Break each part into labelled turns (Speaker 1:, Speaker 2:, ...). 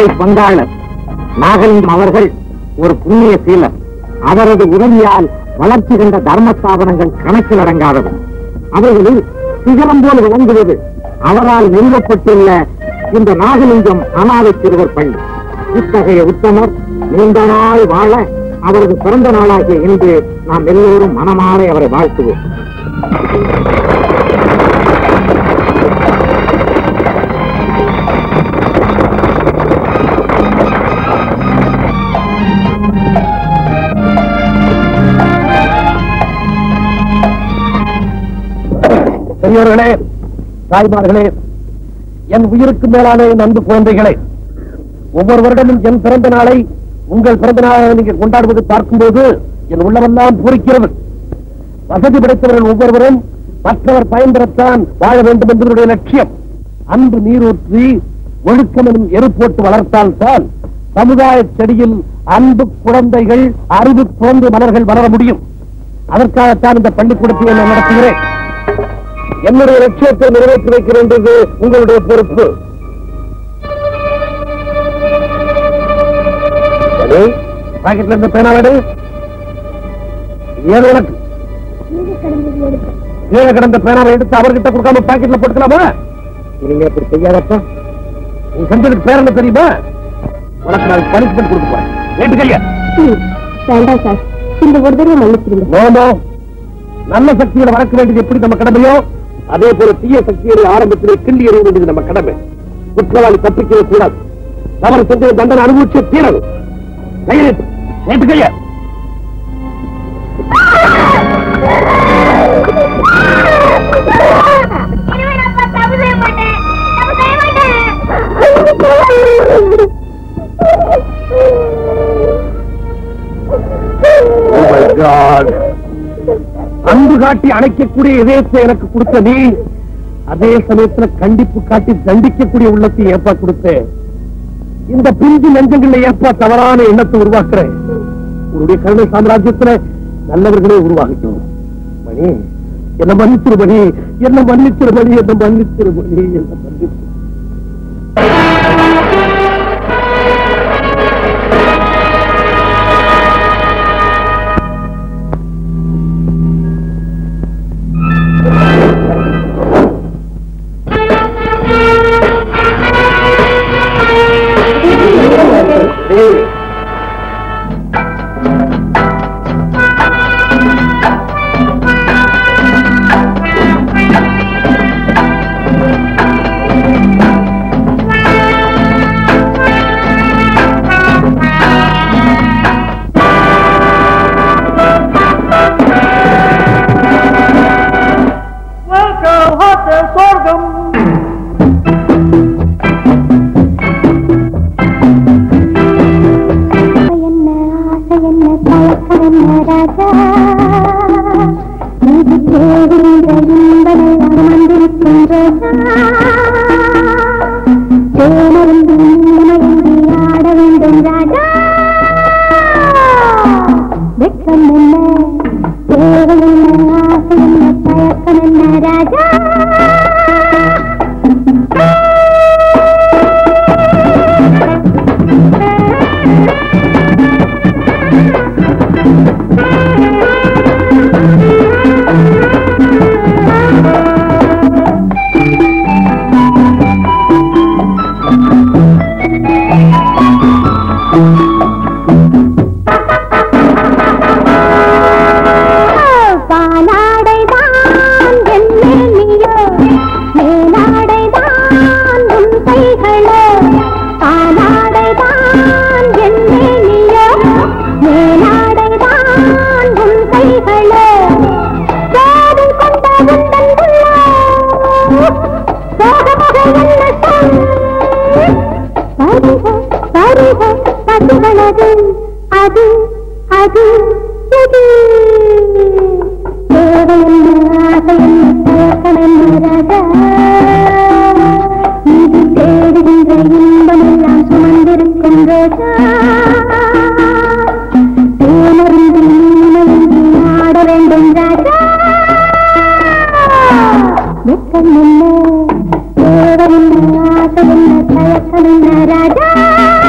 Speaker 1: ஏழை பங்காளர் நாகலிங்கம் அவர்கள் ஒரு புண்ணிய சீலர் அவரது உதவியால் வளர்ச்சி கண்ட தர்ம ஸ்தாபனங்கள் கணக்கில் அடங்காதது அவர்களில் சிகரம் போல் விளங்குவது அவரால் நிறுவப்பட்டுள்ள இந்த நாகலிங்கம் அனாதை சிறுவர் பள்ளி இத்தகைய உத்தமர் நீண்ட நாள் வாழ அவரது பிறந்த நாளாகிய இன்று நாம் எல்லோரும் மனமாற அவரை வாழ்த்துவோம்
Speaker 2: பெரியோர்களே தாய்மார்களே என் உயிருக்கு மேலான என் அன்பு குழந்தைகளே ஒவ்வொரு வருடமும் என் பிறந்த நாளை உங்கள் பிறந்த நாளை நீங்கள் கொண்டாடுவது பார்க்கும்போது என் உள்ளமெல்லாம் பூரிக்கிறது வசதி படைத்தவர்கள் ஒவ்வொருவரும் மற்றவர் பயன்பெறத்தான் வாழ வேண்டும் என்பதனுடைய லட்சியம் அன்பு நீரூற்றி ஒழுக்கம் எனும் எரு போட்டு வளர்த்தால் தான் சமுதாய செடியில் அன்பு குழந்தைகள் அறிவு குழந்தை மலர்கள் வளர முடியும் அதற்காகத்தான் இந்த பள்ளிக்கூடத்தை நான் நடத்துகிறேன் என்னுடைய லட்சியத்தை நிறைவேற்றி வைக்க வேண்டியது உங்களுடைய பொறுப்பு சரி, பாக்கெட்ல இருந்த பேனா வேடு ஏது உனக்கு கீழே கிடந்த பேனாவை எடுத்து அவர்கிட்ட கொடுக்காம பாக்கெட்ல போட்டுக்கலாமா இனிமே அப்படி செய்யாதப்பா நீ செஞ்சதுக்கு பேர் என்ன தெரியுமா உனக்கு நான் பனிஷ்மெண்ட் கொடுக்க போறேன் ஏட்டு கையா
Speaker 3: வேண்டாம் சார் இந்த ஒரு தடவை மன்னிச்சிருங்க
Speaker 2: நோமோ நல்ல சக்திகளை வளர்க்க வேண்டியது எப்படி நம்ம கடமையோ அதே போல தீய சக்திகளை ஆரம்பத்திலே கிள்ளி எறிய வேண்டியது நம்ம கடமை குற்றவாளி தப்பிக்கவே கூடாது தவறு செஞ்ச தண்டனை அனுபவிச்சு தீரது கையெழுத்து நேற்று கைய அன்பு காட்டி அணைக்கக்கூடிய இதயத்தை எனக்கு கொடுத்த நீ அதே சமயத்துல கண்டிப்பு காட்டி தண்டிக்கக்கூடிய உள்ளத்தை ஏப்பா கொடுத்த இந்த பிஞ்சு நெஞ்சங்கள்ல ஏப்பா தவறான எண்ணத்தை உருவாக்குறேன் உன்னுடைய கருணை சாம்ராஜ்யத்துல நல்லவர்களே உருவாகட்டும் மணி என்ன மன்னிச்சிரு மணி என்ன மன்னிச்சிரு மணி என்ன மன்னிச்சிரு மணி என்ன மன்னிச்சிரு
Speaker 3: என்ன ஆசை என்ன தயக்கம் என்ன ராஜா இது தேடுகின்ற இன்பமெல்லாம் வந்திருக்கும் ரோஜா தேனருந்து இனிமையின்றி ஆட வேண்டும் ராஜா வெட்கம் என்ன தேவை என்ன ஆசை என்ன தயக்கம் என்ன ராஜா பாலாடைதான் என் மேனியோ மேலாடைதான் உன் கைகளோ பாலாடைதான் என் மேனியோ மேலாடைதான் உன் கைகளோ காதல் கொண்ட உந்தன் உள்ளோ சோகமாக என்ன சொல் வருக வருக பசுகளது அது அது இது தேவை என்ன ஆசை என்ன தயக்கம் என்ன ராஜா இது தேடுகின்ற இன்பமெல்லாம் சுமந்திருக்கும் ரோஜா தேனருந்து நீனருந்து ஆட வேண்டும் ராஜா வெட்கம் என்ன தேவை என்ன ஆசை என்ன தயக்கம் என்ன ராஜா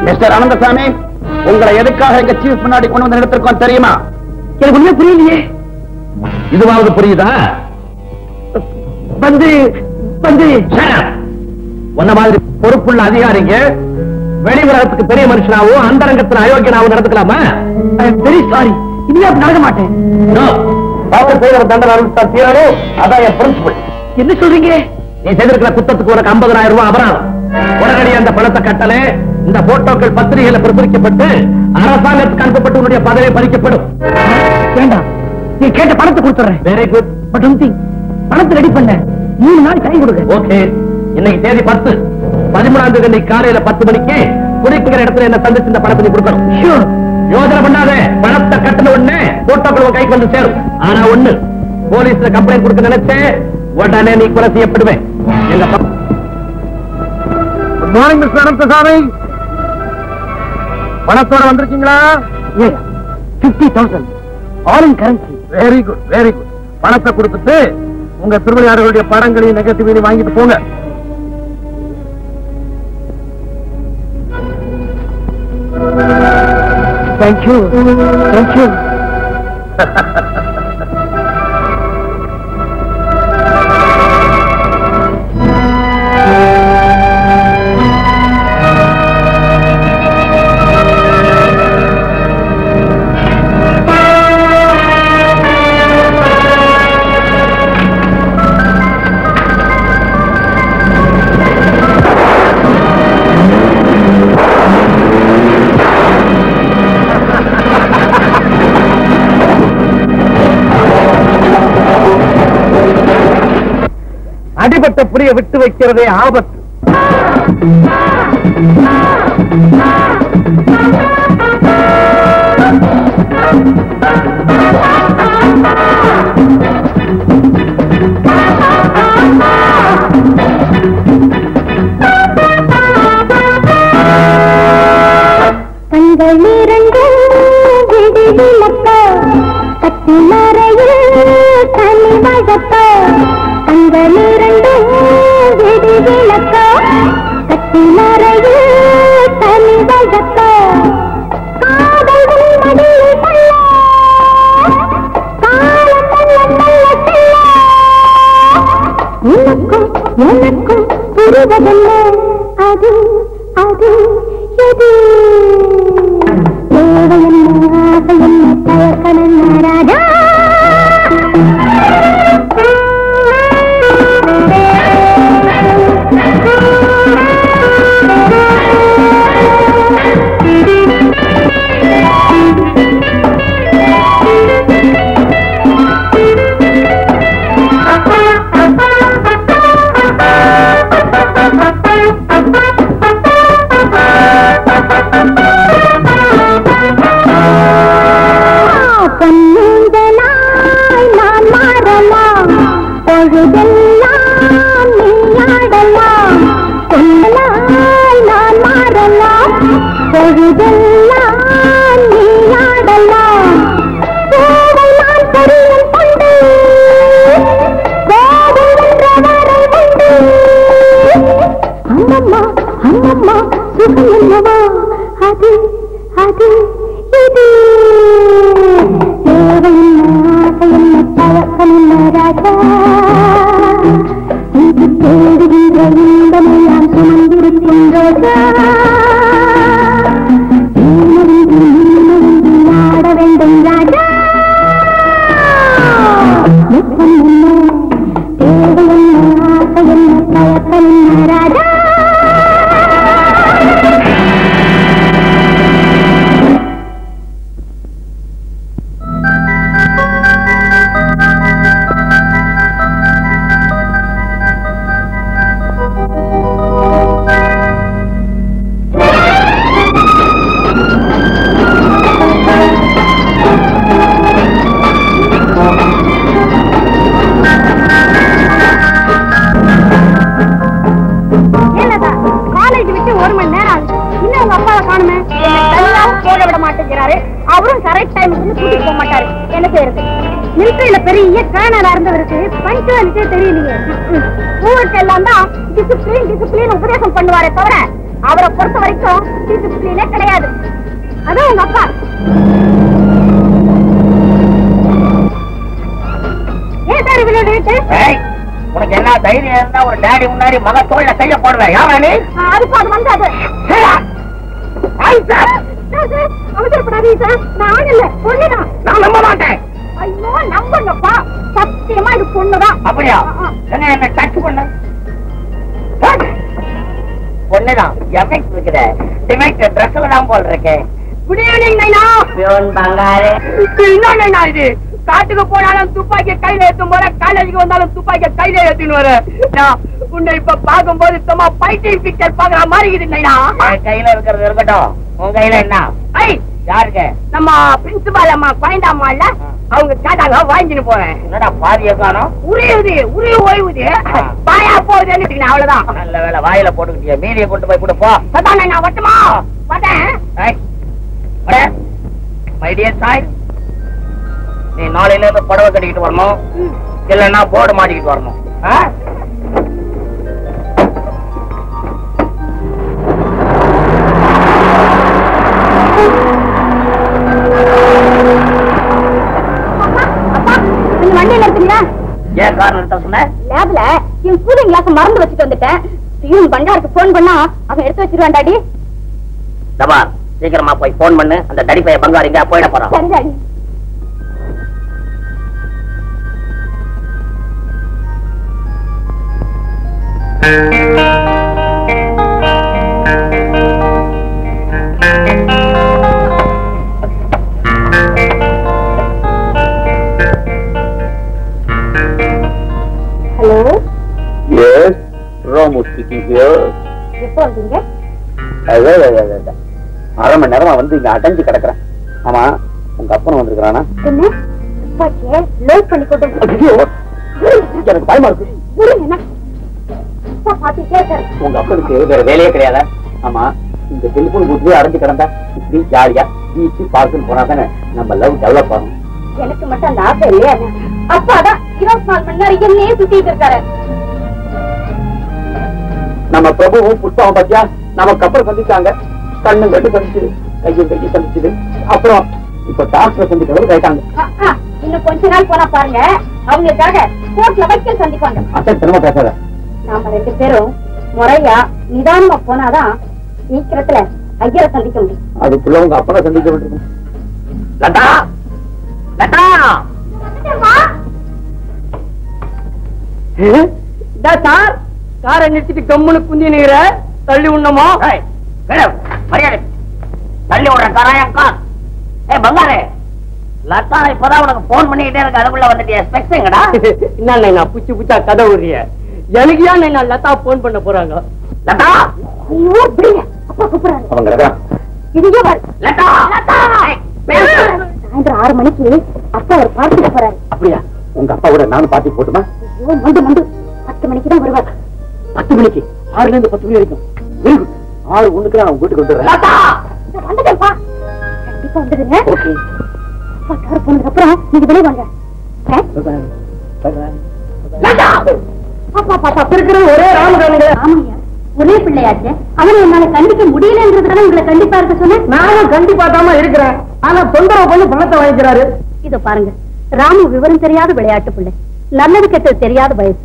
Speaker 2: மிஸ்டர் அனந்தசாமி உங்களை எதுக்காக எங்க சீஃப் முன்னாடி கொண்டு வந்து நிறுத்திருக்கோம் தெரியுமா
Speaker 1: எனக்கு ஒண்ணுமே புரியலையே
Speaker 2: இதுவாவது புரியுதா
Speaker 1: வந்து வந்து
Speaker 2: Shut up. உன்ன மாதிரி பொறுப்புள்ள அதிகாரிங்க வெளி உலகத்துக்கு பெரிய மனுஷனாவும் அந்தரங்கத்துல அயோக்கியனாவும் நடந்துக்கலாமா
Speaker 1: வெரி சாரி இனிமே அப்படி நடக்க மாட்டேன்
Speaker 2: No. பாவம் செய்கிற தண்டனை அனுப்பிச்சா தீரணும் அதான் என் பிரின்சிபல்
Speaker 1: என்ன சொல்றீங்க
Speaker 2: நீ செய்திருக்கிற குத்தத்துக்கு உனக்கு 50000 ரூபாய் அபராதம் உடனடியாக அந்த பணத்தை கட்டலே இந்த போட்டோக்கள் பத்திரிகையில பிரசுரிக்கப்பட்டு அரசாங்கத்துக்கு அனுப்பப்பட்டு உன்னுடைய பதவி பறிக்கப்படும்
Speaker 1: வேண்டாம் நீ கேட்ட பணத்தை கொடுத்துறேன்
Speaker 2: very good
Speaker 1: but one thing பணத்தை ரெடி பண்ண மூணு நாள் டைம் கொடுங்க
Speaker 2: ஓகே இன்னைக்கு தேதி பத்து பதிமூணாம் தேதி இன்னைக்கு காலையில பத்து மணிக்கு குடிக்கிற இடத்துல என்ன சந்திச்சு இந்த பணத்தை நீ கொடுக்கணும்
Speaker 1: ஷூர்
Speaker 2: யோசனை பண்ணாத பணத்தை கட்டின உடனே போட்டோக்கள் உன் கைக்கு வந்து சேரும் ஆனா ஒண்ணு போலீஸ்ல கம்ப்ளைண்ட் கொடுக்க நினைச்சே உடனே நீ கொலை செய்யப்படுவேன் எங்க குட் மார்னிங் மிஸ்டர் அனந்தசாமி பணத்தோட வந்திருக்கீங்களா
Speaker 1: fifty thousand all in currency
Speaker 2: very good very good பணத்தை கொடுத்துட்டு உங்க திருவிளையாடுகளுடைய படங்களையும் நெகட்டிவையும் வாங்கிட்டு போங்க
Speaker 1: தேங்க்யூ தேங்க்யூ
Speaker 2: அடிபட்ட புரிய விட்டு வைக்கிறதே ஆபத்து
Speaker 3: கண்கள் இரண்டும் விடுவிளக்க கட்டி மறையில் தனி வழக்க கண்கள் இரண்டும் விடுவிளக்க கட்டி மறையில் தனி வழக்க காதல் மடியில் தள்ள காலம் தள்ள தள்ள செல்ல உனக்கும் எனக்கும் புரிவதல்ல அது அது எது தேவை என்ன ஆசை என்ன தயக்கம் என்ன ராஜா பொன்னூஞ்சலாய் நான் மாறலாம் பொழுதெல்லாம் நீ ஆடலாம் பொன்னலாய் நான் மாறலாம் பொழுதெல்லாம் நீ ஆடலாம் கோவை நான் பொரியல் கொண்டு கோவை என்ற வரை உண்டு அம்மம்மா அம்மம்மா சுகம் என்னவா அது அது இது தேவை என்ன ஆசை என்ன தயக்கம் என்ன ராஜா இது தேடுகின்ற இன்பமெல்லாம் சுமந்திருக்கும் ரோஜா நீனறிந்து நீனறிந்து ஆட வேண்டும் ராஜா நித்தம் என்ன தேவை என்ன ஆசை என்ன தயக்கம் என்ன ராஜா
Speaker 4: என்னதா காலேஜ் விட்டு ஒரு மணி நேரம் ஆகுது இன்னும் உங்க அப்பாவை காணுமே தனியாவும் போக விட மாட்டேங்கிறாரு அவரும் கரெக்ட் டைமுக்கு வந்து கூட்டிட்டு போக மாட்டாரு என்ன செய்யறது மிலிட்டரியில பெரிய கேனலா இருந்தவருக்கு பஞ்சுவாலிட்டே தெரியலையே ஊருக்கு எல்லாம் தான் டிசிப்ளின் டிசிப்ளின் உபதேசம் பண்ணுவாரே தவிர அவரை பொறுத்த வரைக்கும் டிசிப்ளினே கிடையாது அதான் உங்க அப்பா ஏன் சார் இவ்வளவு ரேட்டு
Speaker 1: ஏய், உனக்கு என்ன தைரியம் இருந்தா ஒரு டாடி முன்னாடி மக தோல்ல கைய போடுவேன் யாரா நீ
Speaker 4: அதுக்கு அது வந்து அது சார், சார், அவசரப்படாதீங்க சார் நான் இல்ல பொண்ணுதான்
Speaker 1: நான் நம்ப மாட்டேன்
Speaker 4: ஐயோ நம்புங்கப்பா சத்தியமா இது பொண்ணுதான்
Speaker 1: அப்படியா
Speaker 4: ஆ, ஆ.
Speaker 1: என்ன என்ன டச் பண்ண Touch. பொண்ணுதான் எஃபெக்ட் இருக்குது டிமெக்ட் ட்ரெஸ்ல தான் போல் இருக்கு
Speaker 4: குட் ஈவினிங் நைனா
Speaker 1: பியோன் பங்காரு
Speaker 5: என்ன நைனா இது காட்டுக்கு போனாலும் துப்பாக்கி கையில ஏத்தும் போற காலேஜுக்கு வந்தாலும் துப்பாக்கி கையில ஏத்தின்னு வர நான் உன்னை இப்ப பாக்கும்போது சும்மா பைட்டிங் பிக்சர் பாக்குற மாதிரி இருக்குது நைனா
Speaker 1: என் கையில இருக்கிறது இருக்கட்டும் உன் கையில என்ன
Speaker 5: ஐ
Speaker 1: யாருக்கு
Speaker 5: நம்ம பிரின்சிபால் அம்மா பாயிண்ட் அம்மா இல்ல அவங்க கேட்டாங்க வாங்கின்னு போறேன்
Speaker 1: என்னடா பாதிய காணோம்
Speaker 5: உரியுது உரிய ஓய்வுது பாயா போகுதுன்னு அவ்வளவுதான்
Speaker 1: நல்ல வேலை வாயில போட்டுக்கிட்டிய மீதியை கொண்டு போய் கொடுப்போ
Speaker 5: அதான் நைனா வட்டுமா வரேன்
Speaker 1: மை டியர் சாய் நீ நாளையில இருந்து புடவை கட்டிக்கிட்டு வரணும் இல்லன்னா போர்டு மாட்டிக்கிட்டு வரணும் ஆ?
Speaker 4: அப்பா நீங்க வண்டியில இருக்கீங்களா
Speaker 1: ஏன் கார் நிறுத்த சொன்ன
Speaker 4: லேப்ல என் கூலிங் கிளாஸ் மறந்து வச்சுட்டு வந்துட்டேன் பியூன் பண்டாருக்கு போன் பண்ணா அவன் எடுத்து வச்சிருவான் டாடி
Speaker 1: தபா சீக்கிரமா போய் போன் பண்ணு அந்த தடி பைய பங்காரு எங்க போயிட போறான்
Speaker 4: சரி daddy hello
Speaker 2: yes Ramu speaking here
Speaker 4: எப்போ வந்தீங்க
Speaker 2: அரை மணி நேரமா வந்து இங்க அடைஞ்சு கிடக்குறேன் ஆமா உங்க அப்பன் வந்திருக்கிறானா
Speaker 4: என்ன துப்பாக்கிய லோட் பண்ணி கொண்டு
Speaker 2: ஐயோ எனக்கு பயமா இருக்கு
Speaker 4: என்ன அப்பா பாத்துட்டே இருக்காரு
Speaker 2: உங்க அப்பனுக்கு வேற வேலையே கிடையாதா ஆமா இந்த டெலிபோன் பூத்துலயே அடைஞ்சு கிடந்தா இப்படி ஜாலியா பீச்சு பார்க்குன்னு போனா தானே நம்ம லவ் டெவலப் ஆகும்
Speaker 4: எனக்கு மட்டும் அந்த ஆசை இல்லையா அப்பா தான் இருபத்தி நாலு மணி நேரம் என்னையே சுத்திட்டு இருக்காரு
Speaker 2: நம்ம பிரபுவும் புஷ்பாவும் பத்தியா நம்ம கப்பல் சந்திச்சாங்க கண்ணு கட்டு சந்திச்சுது கையும் கையும் சந்திச்சுது அப்புறம் இப்ப டாக்டர் சந்திக்கிறவங்க கேட்டாங்க
Speaker 4: ஆ, ஆ, இன்னும் கொஞ்ச நாள் போனா பாருங்க அவங்களுக்காக கோர்ட்ல வக்கீல் சந்திப்பாங்க
Speaker 2: அசல் தினமா பேசாத
Speaker 4: நாம ரெண்டு பேரும் முறையா நிதானமா போனாதான் சீக்கிரத்துல ஐயரை சந்திக்க முடியும்
Speaker 2: அதுக்குள்ள உங்க அப்பனை சந்திக்க வேண்டியிருக்கும்
Speaker 1: லதா லதா
Speaker 5: சார் காரை நிறுத்திட்டு கம்முனு குந்தி நீர தள்ளி உண்ணமோ
Speaker 1: ஏய், மேடம், மரியாதை தள்ளி விடுற காராயம் கார் ஏ பங்காரு லதா இப்பதான் உனக்கு போன் பண்ணிக்கிட்டே இருக்கு அதுக்குள்ள வந்துட்டியா ஸ்பெக்ஸ் எங்கடா
Speaker 5: என்ன நான் புச்சு புச்சா கதை விடுறிய எனக்கு ஏன் நான் லதா போன் பண்ண போறாங்க
Speaker 1: லதா
Speaker 4: ஐயோ பிடிங்க அப்பா கூப்பிடுறாரு
Speaker 2: அவங்க கிடக்குறான்.
Speaker 4: இதுவே வர
Speaker 1: லதா லதா ஏய், பேசு.
Speaker 4: சாயந்தரம் ஆறு மணிக்கு அப்பா ஒரு பார்ட்டிக்கு போறாரு
Speaker 2: அப்படியா உங்க அப்பா கூட நானும் பாத்தி போட்டுமா
Speaker 4: ஐயோ மண்டு மண்டு பத்து மணிக்கு தான் வருவார்
Speaker 2: பத்து மணிக்கு ஆறுல இருந்து பத்து மணி வரைக்கும் வெரி குட் ஆறு ஒண்ணுக்கு நான் வீட்டுக்கு வந்துடுறேன்
Speaker 1: லதா
Speaker 4: நான் வந்துட்டேன்ப்பா கண்டிப்பா வந்துடுங்க
Speaker 2: ஓகே
Speaker 4: அப்பா கார் போனதுக்கு அப்புறம் நீங்க வெளியே வாங்க ஆ?
Speaker 1: லதா
Speaker 4: பாப்பா பாப்பா
Speaker 5: இருக்கிற ஒரே ராமகானுங்க
Speaker 4: ஆமாய்யா ஒரே பிள்ளையாச்சு அவனை என்னால கண்டிக்க முடியலன்றதுனால உங்களை கண்டிப்பா இருக்க சொன்னேன்
Speaker 5: நானும் கண்டிப்பா தாமா இருக்கிறேன் ஆனா தொந்தரவு பண்ணி பணத்தை வாங்கிக்கிறாரு
Speaker 4: இதோ பாருங்க ராமு விவரம் தெரியாத விளையாட்டு பிள்ளை நல்லது கெட்டது தெரியாத வயசு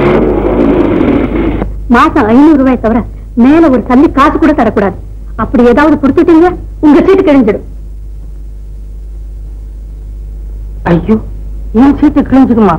Speaker 4: மாசம் ஐநூறு ரூபாய் தவிர மேல ஒரு சல்லி காசு கூட தரக்கூடாது அப்படி ஏதாவது கொடுத்துட்டீங்க உங்க சீட்டு கிழிஞ்சிடும்
Speaker 5: ஐயோ என் சீட்டு கிழிஞ்சுக்குமா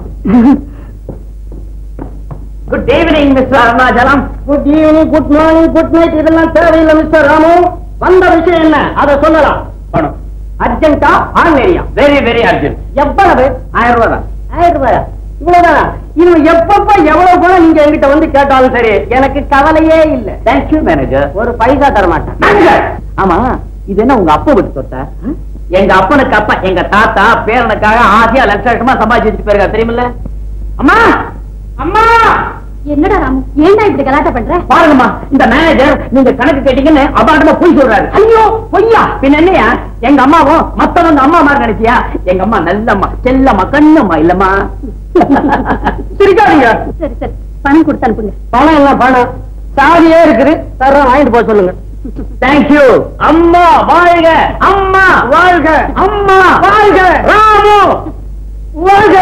Speaker 5: good evening mister Arunachalam good evening good morning good night இதெல்லாம் தேவையில்லை மிஸ்டர் ராமு வந்த விஷயம் என்ன அதை சொல்லலாம்
Speaker 2: பணம்
Speaker 5: அர்ஜென்டா ஆன் ஏரியா
Speaker 2: வெரி வெரி அர்ஜென்ட்
Speaker 5: எவ்வளவு
Speaker 2: ஆயிரம் ரூபாய் தான்
Speaker 5: ஆயிரம் ரூபாயா இவ்வளவுதான் இவன் எப்பப்ப எவ்வளவு பணம் நீங்க என்கிட்ட வந்து கேட்டாலும் சரி எனக்கு கவலையே இல்ல
Speaker 2: தேங்க்யூ மேனேஜர்
Speaker 5: ஒரு பைசா தர மாட்டேன்
Speaker 2: ஆமா இது என்ன உங்க அப்பா விட்டு சொத்த எங்க அப்பனுக்கு அப்பா எங்க தாத்தா பேரனுக்காக ஆசையா லட்ச லட்சமா சம்பாதிச்சு வச்சுட்டு போயிருக்கா தெரியுமில்ல அம்மா அம்மா
Speaker 4: என்னடா ராமு ஏன்டா இப்படி கலாட்டா பண்ற
Speaker 2: பாருங்கம்மா இந்த மேனேஜர் நீங்க கணக்கு கேட்டீங்கன்னு அபாண்டமா பொய் சொல்றாரு ஐயோ பொய்யா பின்ன என்னையா எங்க அம்மாவும் மத்தவங்க அம்மா மாதிரி நினைச்சியா எங்க அம்மா நல்லம்மா செல்லம்மா கண்ணம்மா இல்லம்மா சிரிக்காதீங்க
Speaker 4: சரி சரி பணம் கொடுத்து அனுப்புங்க
Speaker 5: பணம் எல்லாம் பணம்
Speaker 2: சாவியே இருக்குது தர்றேன் வாங்கிட்டு போக சொல்லுங்க தேங்க்யூ அம்மா வாழ்க அம்மா வாழ்க அம்மா வாழ்க ராமு வாழ்க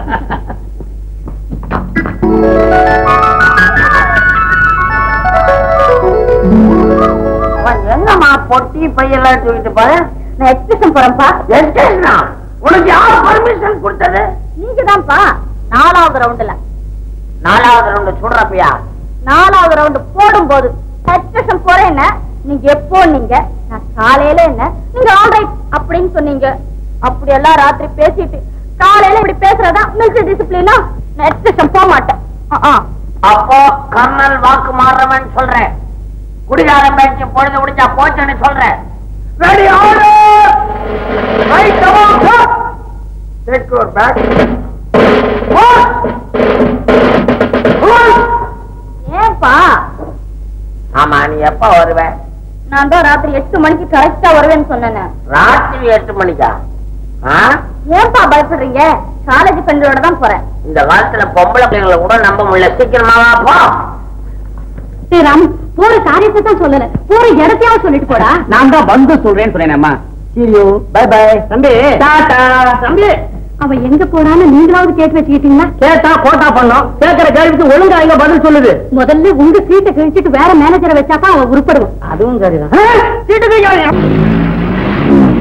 Speaker 5: என்னம்மா பொட்டி பையெல்லாம் தூக்கிட்டு போற
Speaker 4: நான் எக்ஸ்பிரஷன் போறேன்ப்பா
Speaker 5: எஸ்டேஷனா உனக்கு யார் பர்மிஷன் கொடுத்தது
Speaker 4: நீங்க தான்ப்பா நாலாவது ரவுண்டுல
Speaker 5: நாலாவது ரவுண்டு சுடுறப்பியா
Speaker 4: நாலாவது ரவுண்டு போடும்போது எக்ஸ்பிரஷன் போறேன்னு நீங்க எப்போ நீங்க நான் காலையில என்ன நீங்க ஆல்ரைட் அப்படின்னு சொன்னீங்க அப்படி எல்லாம் ராத்திரி பேசிட்டு காலையில இப்படி பேசுறதா மிலிட்டரி டிசிப்ளினா நான் எக்ஸ்பிரஷன் போக மாட்டேன் ஆ, ஆ.
Speaker 5: அப்போ கர்னல் வாக்கு மாறுறவன் சொல்றேன் குடிகாரம் பேச்சு பொழுது முடிஞ்சா போச்சுன்னு சொல்றேன் ready order right come on take your bag
Speaker 4: ஏன்பா
Speaker 5: ஆமா நீ எப்ப வருவ
Speaker 4: நான் தான் ராத்திரி எட்டு மணிக்கு கரெக்டா வருவேன்னு சொன்னேன்
Speaker 5: ராத்திரி எட்டு மணிக்கா ஆ?
Speaker 4: ஏன்பா பயப்படுறீங்க காலேஜ் ஃப்ரெண்டோட தான் போறேன்
Speaker 5: இந்த காலத்துல பொம்பளை பிள்ளைங்களை கூட நம்ப முடியல சீக்கிரமா வா போ
Speaker 4: ஸ்ரீராம் போற காரியத்தை தான் சொல்லல போற இடத்தையாவது சொல்லிட்டு போடா
Speaker 2: நான் தான் வந்து சொல்றேன்னு சொன்னேன் சீரியோ பை பை தம்பி டாடா தம்பி
Speaker 4: அவ எங்க போறான்னு நீங்களாவது கேட்டு வச்சுக்கிட்டீங்களா
Speaker 2: கேட்டா கோட்டா பண்ணோம் கேட்கிற கேள்விக்கு ஒழுங்கா இங்க பதில் சொல்லுது
Speaker 4: முதல்ல உங்க சீட்டை கழிச்சிட்டு வேற மேனேஜரை வச்சாதான் அவன் உருப்படுவான்
Speaker 2: அதுவும் சரிதான் சீட்டு